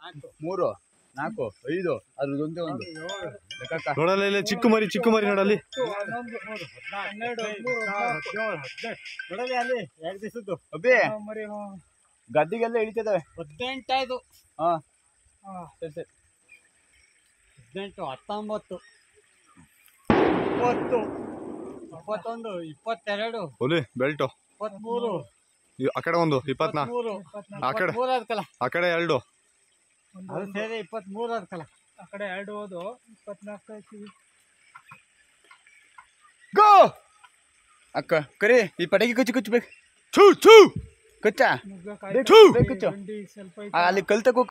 ಮೂರು ನಾಲ್ಕು ಐದು ಅದ್ರದ್ದೊಂದೇ ಒಂದು ಲೆಕ್ಕಕ್ಕ ನೋಡಲ್ಲ ಇಲ್ಲಿ ಚಿಕ್ಕ ಮರಿ ಚಿಕ್ಕ ಮರಿ ನೋಡಲ್ಲಿ ಹನ್ನೆರಡು ಹದಿಮೂರು ಹದಿನೇಳು ಹದಿನೆಂಟು ನೋಡಲಿ ಅಲ್ಲಿ ಎರಡು ದಿವಸದ್ದು ಅಬ್ಬಿ ಮರಿ ಗದ್ದಿಗೆಲ್ಲ ಇಳಿತಿದ್ದಾವೆ ಹದಿನೆಂಟಾಯ್ತು ಹಾ ಸರಿ ಸರಿ ಹದಿನೆಂಟು ಹತ್ತೊಂಬತ್ತು ಇಪ್ಪತ್ತು ಇಪ್ಪತ್ತೊಂದು ಇಪ್ಪತ್ತೆರಡು ಹುಲಿ ಬೆಲ್ಟು ಇಪ್ಪತ್ಮೂರು ಆ ಕಡೆ ಒಂದು ಇಪ್ಪತ್ನಾ ಇಪ್ಪತ್ಮೂರು ಆ ಕಡೆ ಮೂರು ಅದಕ್ಕಲ್ಲ ಆ ಕಡೆ ಎರಡು ಅದು ಸೇರಿ ಇಪ್ಪತ್ಮೂರು ಅದಕ್ಕಲ್ಲ ಆ ಕಡೆ ಎರಡು ಹೋದು ಇಪ್ಪತ್ನಾಲ್ಕು ಆಯ್ತು ಗೋ ಅಕ್ಕ ಕರಿ ಈ ಪಟಾಕಿ ಕಚ್ಚು ಕಚ್ಚಬೇಕು ಛೂ ಛೂ ಕಚ್ಚ ನುಗ್ಗಕಾಯಿ ಥು. ಗಂಡಿ ಸ್ವಲ್ಪ ಆ, ಅಲ್ಲಿ ಕಲ್ ತಗೋ